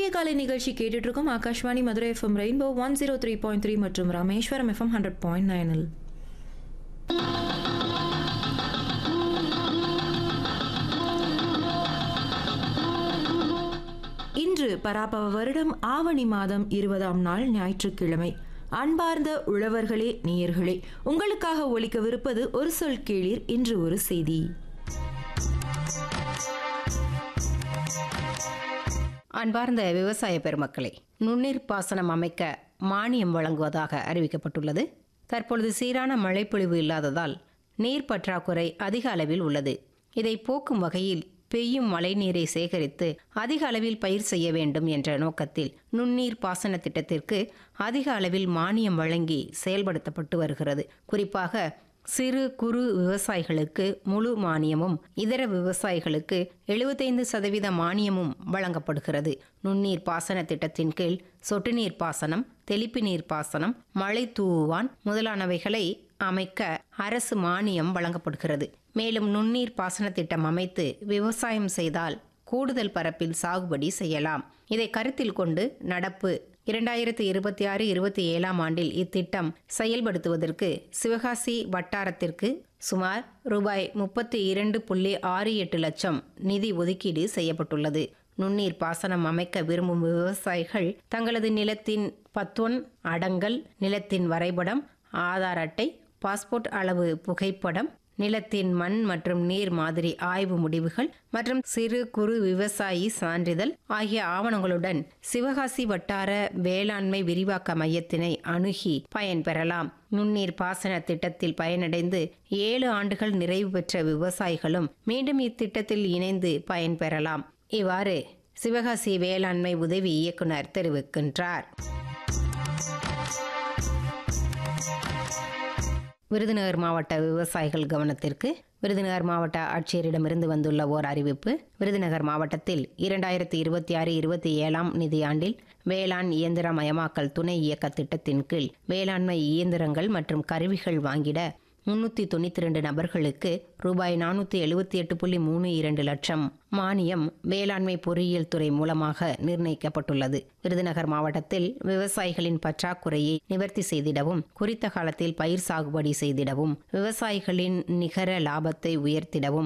காலை நிகழ்ச்சி கேட்டுட்டு இருக்கோம் Akashvani Madurai FM rainbow one zero three point three மற்றும் ராமேஸ்வரம் எஃப்எம் ஹண்ட்ரட் பாயிண்ட் நைனில் இன்று பராபவ வருடம் ஆவணி மாதம் இருபதாம் நாள் ஞாயிற்றுக்கிழமை அன்பார்ந்த உழவர்களே நேயர்களே உங்களுக்காக ஒலிக்கவிருப்பது ஒரு சொல் கேளீர் இன்று ஒரு செய்தி அன்பார்ந்த விவசாய பெருமக்களே நுண்ணீர் பாசனம் அமைக்க மானியம் வழங்குவதாக அறிவிக்கப்பட்டுள்ளது தற்பொழுது சீரான மழைப்பொழிவு இல்லாததால் நீர் பற்றாக்குறை அதிக அளவில் உள்ளது இதை போக்கும் வகையில் பெய்யும் மழைநீரை சேகரித்து அதிக அளவில் பயிர் செய்ய வேண்டும் என்ற நோக்கத்தில் நுண்ணீர் பாசன திட்டத்திற்கு அதிக அளவில் மானியம் வழங்கி செயல்படுத்தப்பட்டு வருகிறது குறிப்பாக சிறு குறு விவசாயிகளுக்கு முழு மானியமும் இதர விவசாயிகளுக்கு எழுபத்தைந்து சதவீத மானியமும் வழங்கப்படுகிறது நுண்ணீர் பாசன திட்டத்தின் கீழ் சொட்டு நீர் பாசனம் தெளிப்பு நீர் பாசனம் மழை தூவான் முதலானவைகளை அமைக்க அரசு மானியம் வழங்கப்படுகிறது மேலும் நுண்ணீர் பாசன திட்டம் அமைத்து விவசாயம் செய்தால் கூடுதல் பரப்பில் சாகுபடி செய்யலாம் இதை கருத்தில் கொண்டு நடப்பு இரண்டாயிரத்தி இருபத்தி ஆறு இருபத்தி ஏழாம் ஆண்டில் இத்திட்டம் செயல்படுத்துவதற்கு சிவகாசி வட்டாரத்திற்கு சுமார் ரூபாய் முப்பத்தி இரண்டு புள்ளி ஆறு எட்டு லட்சம் நிதி ஒதுக்கீடு செய்யப்பட்டுள்ளது நுண்ணீர் பாசனம் அமைக்க விரும்பும் விவசாயிகள் தங்களது நிலத்தின் பத்தொன் அடங்கல் நிலத்தின் வரைபடம் ஆதார் அட்டை பாஸ்போர்ட் அளவு புகைப்படம் நிலத்தின் மண் மற்றும் நீர் மாதிரி ஆய்வு முடிவுகள் மற்றும் சிறு குறு விவசாயி சான்றிதழ் ஆகிய ஆவணங்களுடன் சிவகாசி வட்டார வேளாண்மை விரிவாக்க மையத்தினை அணுகி பயன்பெறலாம் நுண்ணீர் பாசன திட்டத்தில் பயனடைந்து ஏழு ஆண்டுகள் நிறைவு பெற்ற விவசாயிகளும் மீண்டும் இத்திட்டத்தில் இணைந்து பயன்பெறலாம் இவ்வாறு சிவகாசி வேளாண்மை உதவி இயக்குனர் தெரிவிக்கின்றார் விருதுநகர் மாவட்ட விவசாயிகள் கவனத்திற்கு விருதுநகர் மாவட்ட ஆட்சியரிடமிருந்து வந்துள்ள ஓர் அறிவிப்பு விருதுநகர் மாவட்டத்தில் இரண்டாயிரத்தி இருபத்தி ஆறு இருபத்தி ஏழாம் நிதியாண்டில் வேளாண் இயந்திரமயமாக்கல் துணை இயக்க திட்டத்தின் கீழ் வேளாண்மை இயந்திரங்கள் மற்றும் கருவிகள் வாங்கிட முன்னூற்றி தொண்ணூற்றி ரெண்டு நபர்களுக்கு ரூபாய் நானூற்றி எழுபத்தி எட்டு புள்ளி மூணு இரண்டு லட்சம் மானியம் வேளாண்மை பொறியியல் துறை மூலமாக நிர்ணயிக்கப்பட்டுள்ளது விருதுநகர் மாவட்டத்தில் விவசாயிகளின் பற்றாக்குறையை நிவர்த்தி செய்திடவும் குறித்த காலத்தில் பயிர் சாகுபடி செய்திடவும் விவசாயிகளின் நிகர லாபத்தை உயர்த்திடவும்